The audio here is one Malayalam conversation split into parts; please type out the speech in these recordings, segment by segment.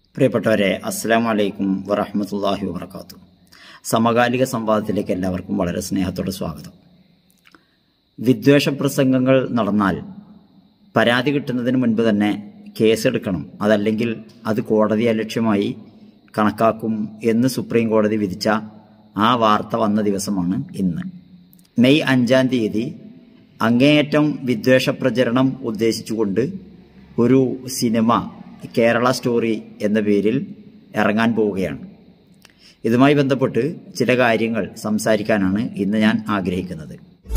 പ്രിയപ്പെട്ടവരെ അസ്സാം വലൈക്കും വറഹമത്തല്ലാഹി വാത്തു സമകാലിക സംവാദത്തിലേക്ക് എല്ലാവർക്കും വളരെ സ്നേഹത്തോടെ സ്വാഗതം വിദ്വേഷ പ്രസംഗങ്ങൾ നടന്നാൽ പരാതി കിട്ടുന്നതിന് മുൻപ് തന്നെ കേസെടുക്കണം അതല്ലെങ്കിൽ അത് കോടതിയെ ലക്ഷ്യമായി കണക്കാക്കും എന്ന് സുപ്രീം കോടതി വിധിച്ച ആ വാർത്ത വന്ന ദിവസമാണ് ഇന്ന് മെയ് അഞ്ചാം തീയതി അങ്ങേയറ്റം വിദ്വേഷ പ്രചരണം ഉദ്ദേശിച്ചുകൊണ്ട് ഒരു സിനിമ കേരള സ്റ്റോറി എന്ന പേരിൽ ഇറങ്ങാൻ പോവുകയാണ് ഇതുമായി ബന്ധപ്പെട്ട് ചില കാര്യങ്ങൾ സംസാരിക്കാനാണ് ഇന്ന് ഞാൻ ആഗ്രഹിക്കുന്നത്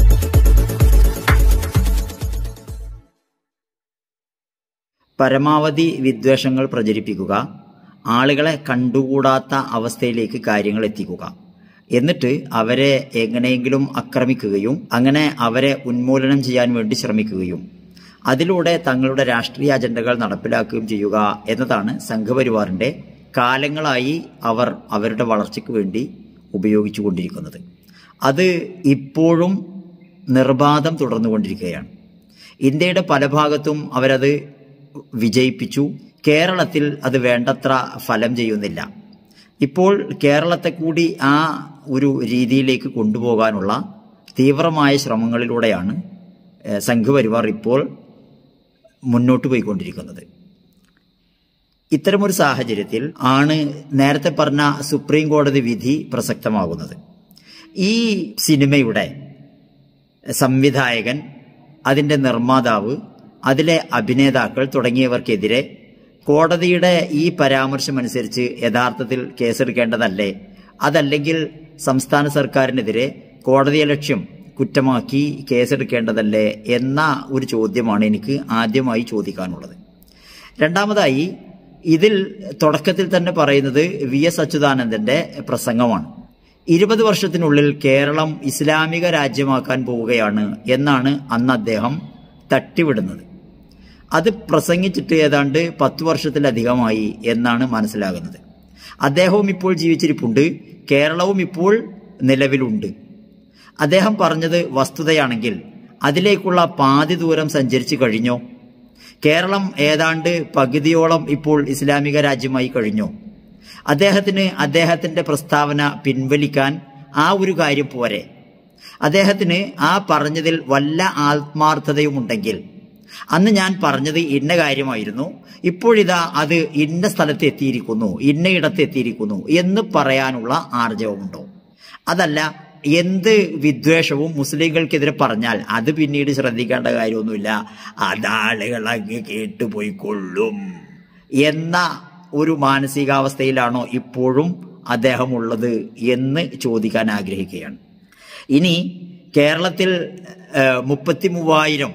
പരമാവധി വിദ്വേഷങ്ങൾ പ്രചരിപ്പിക്കുക ആളുകളെ കണ്ടുകൂടാത്ത അവസ്ഥയിലേക്ക് കാര്യങ്ങൾ എത്തിക്കുക എന്നിട്ട് അവരെ എങ്ങനെയെങ്കിലും ആക്രമിക്കുകയും അങ്ങനെ അവരെ ഉന്മൂലനം ചെയ്യാൻ വേണ്ടി ശ്രമിക്കുകയും അതിലൂടെ തങ്ങളുടെ രാഷ്ട്രീയ അജണ്ടകൾ നടപ്പിലാക്കുകയും ചെയ്യുക എന്നതാണ് സംഘപരിവാറിന്റെ കാലങ്ങളായി അവർ അവരുടെ വളർച്ചയ്ക്ക് വേണ്ടി ഉപയോഗിച്ചു കൊണ്ടിരിക്കുന്നത് അത് ഇപ്പോഴും നിർബാധം തുടർന്നുകൊണ്ടിരിക്കുകയാണ് ഇന്ത്യയുടെ പല ഭാഗത്തും അവരത് വിജയിപ്പിച്ചു കേരളത്തിൽ അത് വേണ്ടത്ര ഫലം ചെയ്യുന്നില്ല ഇപ്പോൾ കേരളത്തെ കൂടി ആ ഒരു രീതിയിലേക്ക് കൊണ്ടുപോകാനുള്ള തീവ്രമായ ശ്രമങ്ങളിലൂടെയാണ് സംഘപരിവാർ ഇപ്പോൾ മുന്നോട്ട് പോയിക്കൊണ്ടിരിക്കുന്നത് ഇത്തരമൊരു സാഹചര്യത്തിൽ ആണ് നേരത്തെ പറഞ്ഞ സുപ്രീം കോടതി വിധി പ്രസക്തമാകുന്നത് ഈ സിനിമയുടെ സംവിധായകൻ അതിൻ്റെ നിർമ്മാതാവ് അതിലെ അഭിനേതാക്കൾ തുടങ്ങിയവർക്കെതിരെ കോടതിയുടെ ഈ പരാമർശമനുസരിച്ച് യഥാർത്ഥത്തിൽ കേസെടുക്കേണ്ടതല്ലേ അതല്ലെങ്കിൽ സംസ്ഥാന സർക്കാരിനെതിരെ കോടതിയെ ലക്ഷ്യം കുറ്റമാക്കി കേസെടുക്കേണ്ടതല്ലേ എന്ന ഒരു ചോദ്യമാണ് എനിക്ക് ആദ്യമായി ചോദിക്കാനുള്ളത് രണ്ടാമതായി ഇതിൽ തുടക്കത്തിൽ തന്നെ പറയുന്നത് വി എസ് അച്യുതാനന്ദന്റെ പ്രസംഗമാണ് ഇരുപത് വർഷത്തിനുള്ളിൽ കേരളം ഇസ്ലാമിക രാജ്യമാക്കാൻ പോവുകയാണ് എന്നാണ് അന്ന് അദ്ദേഹം തട്ടിവിടുന്നത് അത് പ്രസംഗിച്ചിട്ട് ഏതാണ്ട് പത്ത് വർഷത്തിലധികമായി എന്നാണ് മനസ്സിലാകുന്നത് അദ്ദേഹവും ഇപ്പോൾ ജീവിച്ചിരിപ്പുണ്ട് കേരളവും ഇപ്പോൾ നിലവിലുണ്ട് അദ്ദേഹം പറഞ്ഞത് വസ്തുതയാണെങ്കിൽ അതിലേക്കുള്ള പാതി ദൂരം സഞ്ചരിച്ചു കഴിഞ്ഞോ കേരളം ഏതാണ്ട് പകുതിയോളം ഇപ്പോൾ ഇസ്ലാമിക രാജ്യമായി കഴിഞ്ഞോ അദ്ദേഹത്തിന് അദ്ദേഹത്തിന്റെ പ്രസ്താവന പിൻവലിക്കാൻ ആ ഒരു കാര്യം പോരെ അദ്ദേഹത്തിന് ആ പറഞ്ഞതിൽ വല്ല ആത്മാർത്ഥതയുമുണ്ടെങ്കിൽ അന്ന് ഞാൻ പറഞ്ഞത് ഇന്ന കാര്യമായിരുന്നു ഇപ്പോഴിതാ അത് ഇന്ന സ്ഥലത്ത് എത്തിയിരിക്കുന്നു ഇന്ന ഇടത്ത് എത്തിയിരിക്കുന്നു എന്ന് പറയാനുള്ള ആർജവമുണ്ടോ അതല്ല എന്ത് വിദ്വേഷവും മുസ്ലിങ്ങൾക്കെതിരെ പറഞ്ഞാൽ അത് പിന്നീട് ശ്രദ്ധിക്കേണ്ട കാര്യമൊന്നുമില്ല അതാളുകൾ അങ്ങ് കേട്ടുപോയിക്കൊള്ളും എന്ന ഒരു മാനസികാവസ്ഥയിലാണോ ഇപ്പോഴും അദ്ദേഹം ഉള്ളത് എന്ന് ചോദിക്കാൻ ആഗ്രഹിക്കുകയാണ് ഇനി കേരളത്തിൽ മുപ്പത്തി മൂവായിരം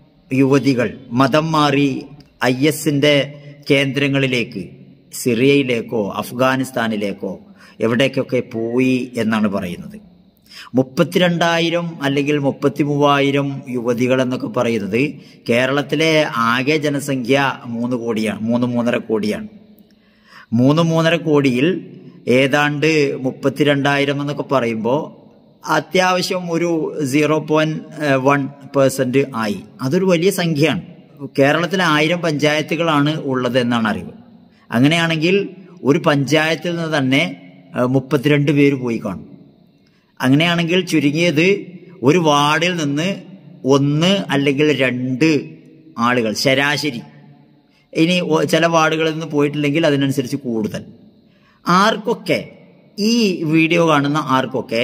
യുവതികൾ മതം മാറി ഐ എസിന്റെ കേന്ദ്രങ്ങളിലേക്ക് സിറിയയിലേക്കോ അഫ്ഗാനിസ്ഥാനിലേക്കോ എവിടേക്കൊക്കെ പോയി എന്നാണ് പറയുന്നത് മുപ്പത്തിരണ്ടായിരം അല്ലെങ്കിൽ മുപ്പത്തി മൂവായിരം യുവതികൾ എന്നൊക്കെ പറയുന്നത് കേരളത്തിലെ ആകെ ജനസംഖ്യ മൂന്ന് കോടിയാണ് മൂന്ന് മൂന്നര കോടിയാണ് മൂന്ന് മൂന്നര കോടിയിൽ ഏതാണ്ട് മുപ്പത്തിരണ്ടായിരം എന്നൊക്കെ പറയുമ്പോൾ അത്യാവശ്യം ഒരു സീറോ പോയിന്റ് വൺ പെർസെന്റ് ആയി അതൊരു വലിയ സംഖ്യയാണ് കേരളത്തിലെ ആയിരം പഞ്ചായത്തുകളാണ് ഉള്ളത് എന്നാണ് അറിവ് അങ്ങനെയാണെങ്കിൽ ഒരു പഞ്ചായത്തിൽ നിന്ന് തന്നെ മുപ്പത്തിരണ്ട് പേര് പോയി കാണും അങ്ങനെയാണെങ്കിൽ ചുരുങ്ങിയത് ഒരു വാർഡിൽ നിന്ന് ഒന്ന് അല്ലെങ്കിൽ രണ്ട് ആളുകൾ ശരാശരി ഇനി ചില വാർഡുകളിൽ നിന്ന് പോയിട്ടില്ലെങ്കിൽ അതിനനുസരിച്ച് കൂടുതൽ ആർക്കൊക്കെ ഈ വീഡിയോ കാണുന്ന ആർക്കൊക്കെ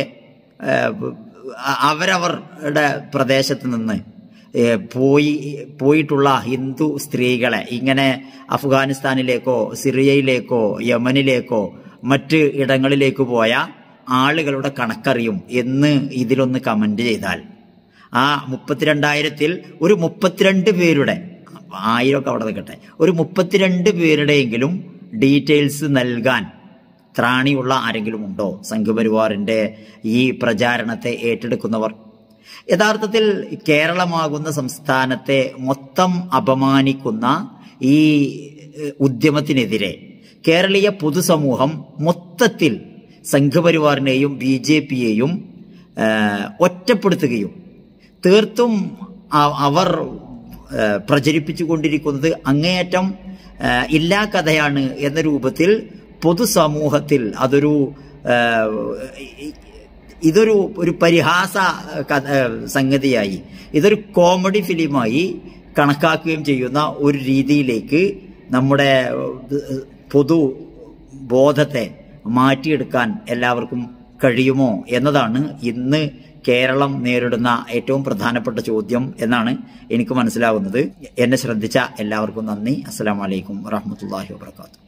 അവരവരുടെ പ്രദേശത്ത് നിന്ന് പോയി പോയിട്ടുള്ള ഹിന്ദു സ്ത്രീകളെ ഇങ്ങനെ അഫ്ഗാനിസ്ഥാനിലേക്കോ സിറിയയിലേക്കോ യമനിലേക്കോ മറ്റ് ഇടങ്ങളിലേക്ക് പോയ ആളുകളുടെ കണക്കറിയും എന്ന് ഇതിലൊന്ന് കമന്റ് ചെയ്താൽ ആ മുപ്പത്തിരണ്ടായിരത്തിൽ ഒരു മുപ്പത്തിരണ്ട് പേരുടെ ആയിരമൊക്കെ അവിടെ നിൽക്കട്ടെ ഒരു മുപ്പത്തിരണ്ട് പേരുടെയെങ്കിലും ഡീറ്റെയിൽസ് നൽകാൻ ത്രാണിയുള്ള ആരെങ്കിലും ഉണ്ടോ സംഘപരിവാറിന്റെ ഈ പ്രചാരണത്തെ ഏറ്റെടുക്കുന്നവർ യഥാർത്ഥത്തിൽ കേരളമാകുന്ന സംസ്ഥാനത്തെ മൊത്തം അപമാനിക്കുന്ന ഈ ഉദ്യമത്തിനെതിരെ കേരളീയ പൊതുസമൂഹം മൊത്തത്തിൽ സംഘപരിവാറിനെയും ബി ജെ പിയെയും ഒറ്റപ്പെടുത്തുകയും തീർത്തും അവർ പ്രചരിപ്പിച്ചുകൊണ്ടിരിക്കുന്നത് അങ്ങേയറ്റം ആ, ഇല്ലാ കഥയാണ് എന്ന രൂപത്തിൽ പൊതുസമൂഹത്തിൽ അതൊരു ആ, ഇതൊരു ഒരു പരിഹാസ കഥ സംഗതിയായി ഇതൊരു കോമഡി ഫിലിമായി കണക്കാക്കുകയും ചെയ്യുന്ന ഒരു രീതിയിലേക്ക് നമ്മുടെ ഏഹ്, പൊതു ബോധത്തെ മാറ്റിയെടുക്കാൻ എല്ലാവർക്കും കഴിയുമോ എന്നതാണ് ഇന്ന് കേരളം നേരിടുന്ന ഏറ്റവും പ്രധാനപ്പെട്ട ചോദ്യം എന്നാണ് എനിക്ക് മനസ്സിലാവുന്നത് എന്നെ ശ്രദ്ധിച്ച എല്ലാവർക്കും നന്ദി അസ്സലാമലൈക്കും വറഹമത്തല്ലാഹി വാബർക്കാത്തു